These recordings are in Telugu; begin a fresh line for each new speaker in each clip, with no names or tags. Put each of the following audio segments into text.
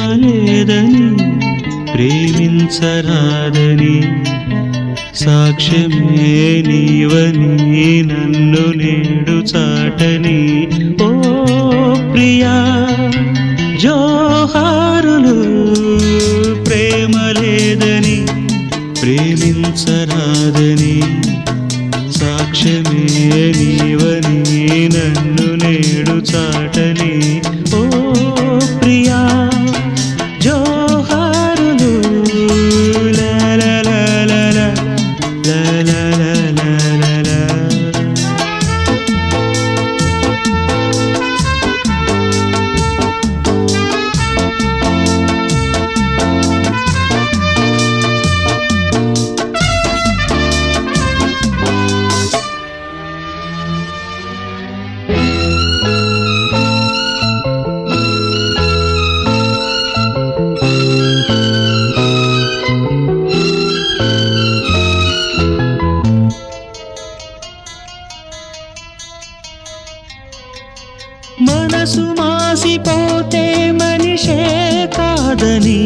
లేదని ప్రేమించరాదని సాక్ష్యమే నీవని నన్ను నేడు చాటని ఓ ప్రియా జోహారులు ప్రేమ లేదని ప్రేమించరాదని సాక్ష్యమే నీవని నన్ను నేడు చాటని ఓ ప్రియా జోహారులు లా లా లా లా లా లా లా లా లా లా లా. మనసు మాసిపోతే మనిషే కాదని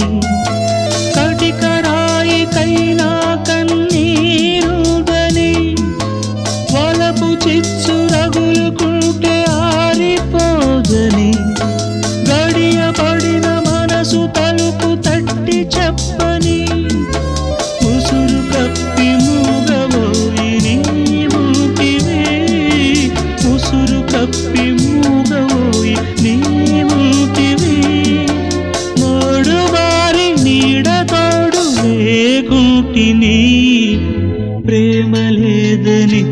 కటికరాయికైనా కన్నీరుదని వలపు చిచ్చు రగులుకుంటే ఆరిపోదని గడియ పడిన మనసు తలుపు తట్టి చెప్పని ఉసురు కప్పి మూగబోయి నీవుంటివే ఉసురు కప్పి మూగబోయి నీవుంటివే మోడు వారి నీడ తోడు లేకుంటిని ప్రేమ లేదని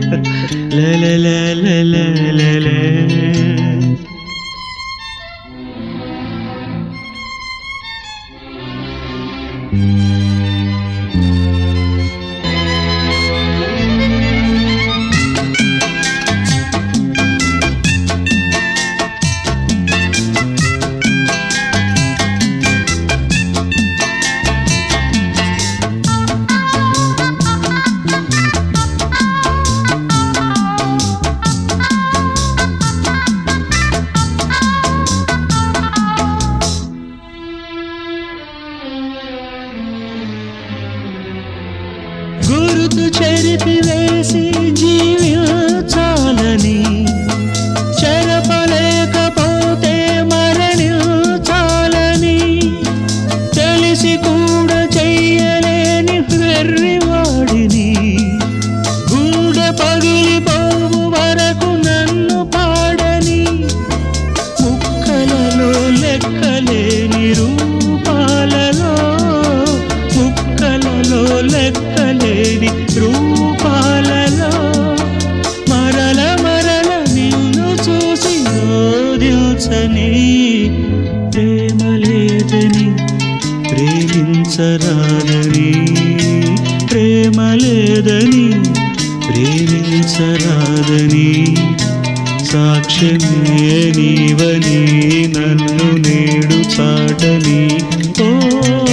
లలలలలలలల. గురుతు చెరిపి వేసి జీవించాలని చెరపలేకపోతే మరణించాలని తెలిసి కూడా చెయ్యలేని వెర్రివాడిని గుండె పగిలిపోవు వరకు నన్ను పాడని ముక్కలలో లెక్కలేని రూపాలలో ముక్కలలో లెక్కలేని రూపాలలో మరల మరల నిన్ను చూసి ఓదిల్చని ప్రేమ లేదని ప్రేమించరాదని ప్రేమ లేదని ప్రేమించరాదని సాక్ష్యమే నీవని నన్ను నేడు చాటని ఓ